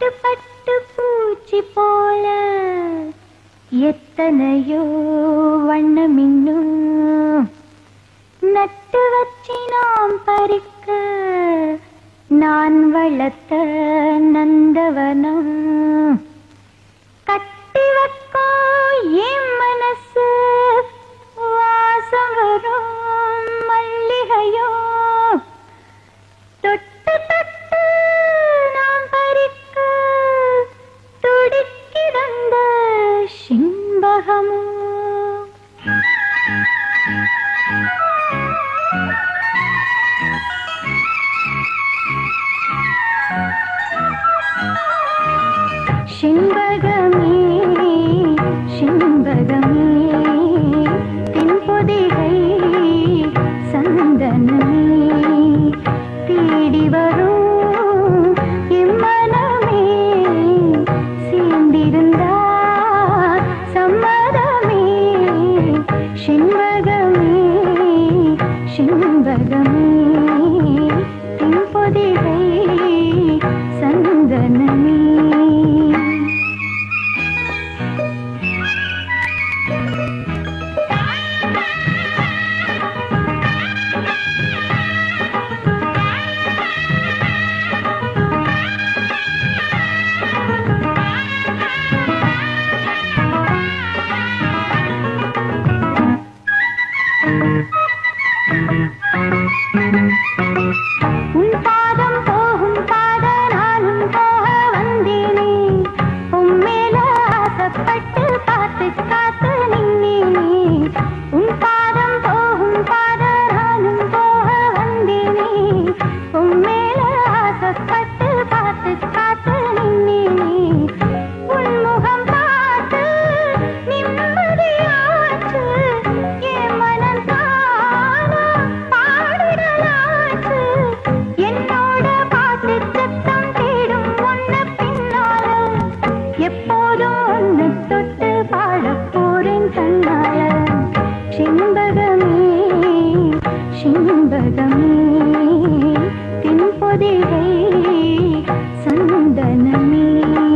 பட்டு பட்டு பூச்சி போல எத்தனையோ வண்ணம் இன்னும் நட்டு வச்சு நாம் பறிக்க நான் வளர்த்த நந்தவனம் கட்டி வைக்கோ என் மனசு வாசம் வரும் மல்லிகையோ தொட்டு தொட்டு நாம் பறிக்க துடிக்கிறந்த சிம்பகமோ சிம்பகமே சிம்பகமே தென்பொதிகை சந்தனமே தேடி வரும் எம்மனமே சேர்ந்திருந்தா சம்மதமே சிம்பகமே சிம்பகமே தென்பொதிகை சந்தனமே உன் பாதம் போகும் பாத நானும் போக வந்தேனே உன் மேல ஆசைப்பட்டு பார்த்து காத்து நின்னேனே உன் பாதம் போகும் பாத நானும் போக வந்தேனே உன் மேல ஆசைப்பட்டு பார்த்து காத்து நின்னேனே உன் முகம் பார்த்து நிம்மதியாச்சு என் மனம் தானா பாடிடலாச்சு என்னோட பாட்டு சத்தம் தேடும் ஒன்ன பின்னால எப்போதும் ஒன்னு தொட்டு பாடப் போறேன் கண்ணால சிம்பகமே சிம்பகமே தென்பொதிகை சந்தனமே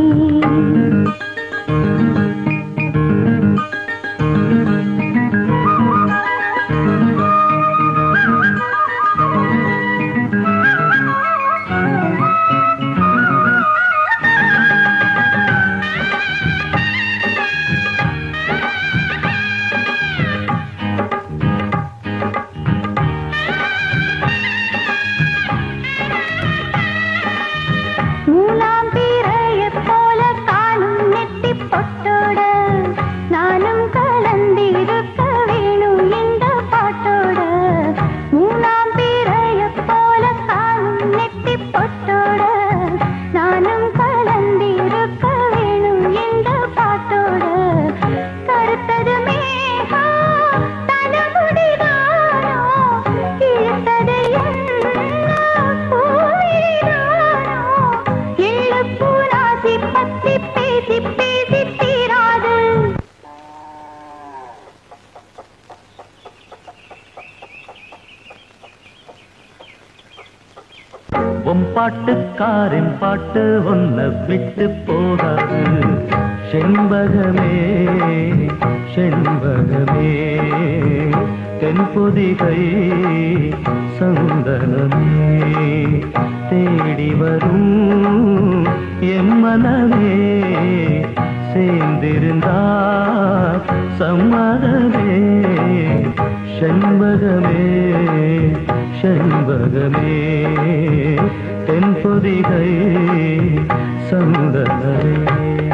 மூலாம் பிறையைப் போல காணும் நெட்டிப் பொட்டோட நானும் கலந்திருக்க வேணும் இந்த பாட்டோட மூலாம் பிறையைப் போல காணும் நெட்டிப் பொட்டோட நானும் கலந்திருக்க வேணும் இந்த பாட்டோட கருத்தது மேகம் தலைமுடிதானோ இழுத்தது என்ன பூவிதானோ எள்ளுப்பூ ராசி பத்தி பேசி பேசி தீராது உன் பாட்டுக்காரின் பாட்டு உன்னை விட்டு போகாது செண்பகமே செண்பகமே தென்பொதிகை சந்தனமே தேடி வரும் எம்மனமே சேர்ந்திருந்தா சம்மதமே செண்பகமே செண்பகமே தென்பொதிகை சந்தனமே